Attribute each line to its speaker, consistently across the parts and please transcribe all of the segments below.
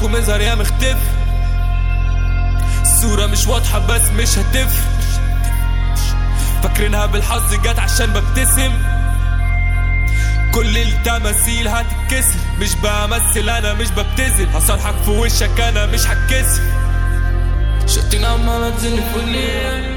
Speaker 1: عليكم اظهر يا مختفي الصورة مش واضحة بس مش هتفرق فاكرينها بالحظ جت عشان ببتسم كل التماثيل هتتكسر مش بمثل انا مش ببتذل هصالحك في وشك انا مش هتكسر شتين عمالة تزن في الليل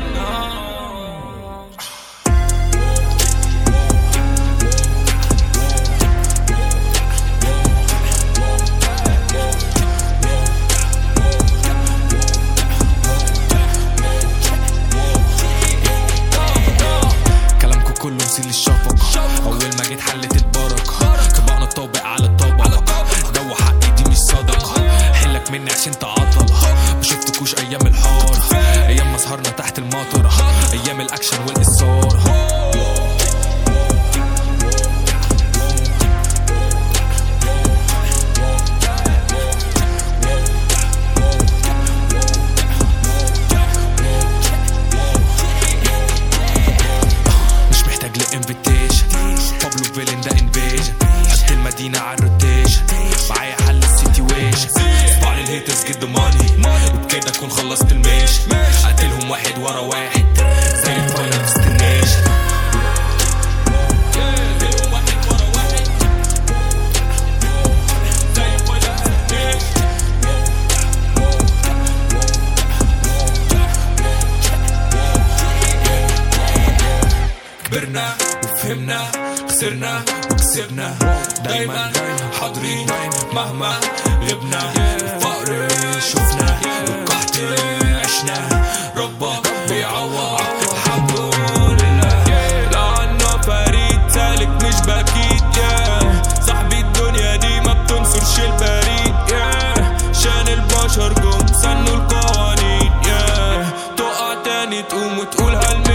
Speaker 2: كلامكم كله وسيل الشفقة أول ما جيت حلت البركة طبقنا الطابق على الطبق جو حقي دي مش صدقة حلك مني عشان تعطل ما شفتكوش أيام الحار أيام ما سهرنا تحت المطر أيام الأكشن والإصرار مش محتاج لانفيتيشن بابلو فيلن ده انفيجن قد المدينة على الروتيشن معايا حل السيتويشن اسمع للهيترز جد ماني وبكده اكون خلصت الميشن اقتلهم واحد ورا واحد زي الفاينل ديستنيشن
Speaker 1: كبرنا وفهمنا خسرنا وكسبنا دايما حاضرين مهما غبنا الفقر شفنا والقحط عشنا ربك بيعوض الحمد لله لعنا فريد سالك مش بكيت يا صاحبي الدنيا دي ما بتنصرش البريد يا شان البشر جم سنوا القوانين يا تقع تاني تقوم وتقول هل